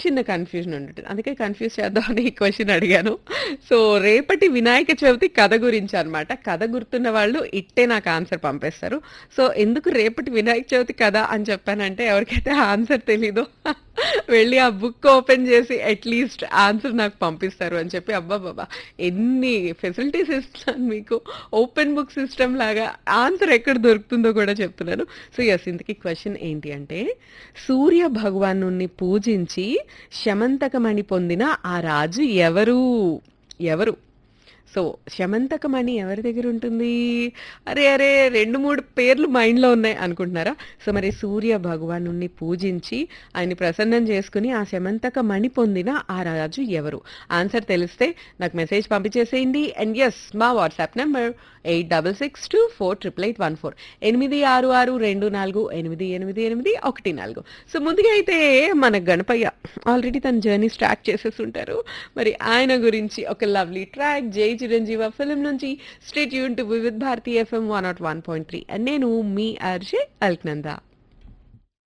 చిన్న కన్‌ఫ్యూజన్ ఉండుంటది. అందుకే కన్‌ఫ్యూజ్ చేద్దామని ఈ క్వెషన్ అడిగాను. సో, రేపటి వినాయక చవితి కథ గురించనమాట. కథ గుర్తున్న వాళ్ళు ఇట్టే నాకు ఆన్సర్ పంపేస్తారు. సో, ఎందుకు రేపటి వినాయక చవితి కథ అని చెప్పానంటే ఎవరికైతే ఆన్సర్ తెలీదో వెళ్లి ఆ బుక్ ఓపెన్ చేసి అట్‌లీస్ట్ ఆన్సర్ నాకు పంపిస్తారు అని చెప్పి అబ్బబ్బబ్బా! ఎన్ని ఫెసిలిటీస్ ఇస్తున్నాను మీకు. ఓపెన్ బుక్ సిస్టమ్ లాగా ఆన్సర్ ఎక్కడ దొరుకుతుందో కూడా చెప్తున్నాను. సో, యెస్ ఇంతకీ క్వెషన్ ఏంటి అంటే సూర్య భగవానుడిని పూజించి శమంతకమణి పొందిన ఆ రాజు ఎవరు? ఎవరు? సో, శమంతకమణి ఎవరి దగ్గర ఉంటుంది? అరే! అరే! 2, 3 పేర్లు మైండ్‌లో ఉన్నాయి అనుకుంటున్నారా? సో, మరి సూర్య భగవానుడిని పూజించి ఆయన్ని ప్రసన్నం చేసుకొని ఆ శమంతకమణి పొందిన ఆ రాజు ఎవరు? ఆన్సర్ తెలిస్తే నాకు మెసేజ్ పంపించేసేయండి. అండ్ యెస్ మా వాట్సాప్ నంబర్ 86248814 8662488814 సో, ముందుగా అయితే మన గణపయ్య ఆల్రెడీ తన జర్నీ స్టార్ట్ చేసేసుంటారు. మరి ఆయన గురించి ఒక లవ్లీ ట్రాక్ 'జై చిరంజీవ' ఫిల్మ్ నుంచి stay tune to Vividh Bharati FM 101.3 and నేను మీ ఆర్‌జే అల్క్నంద.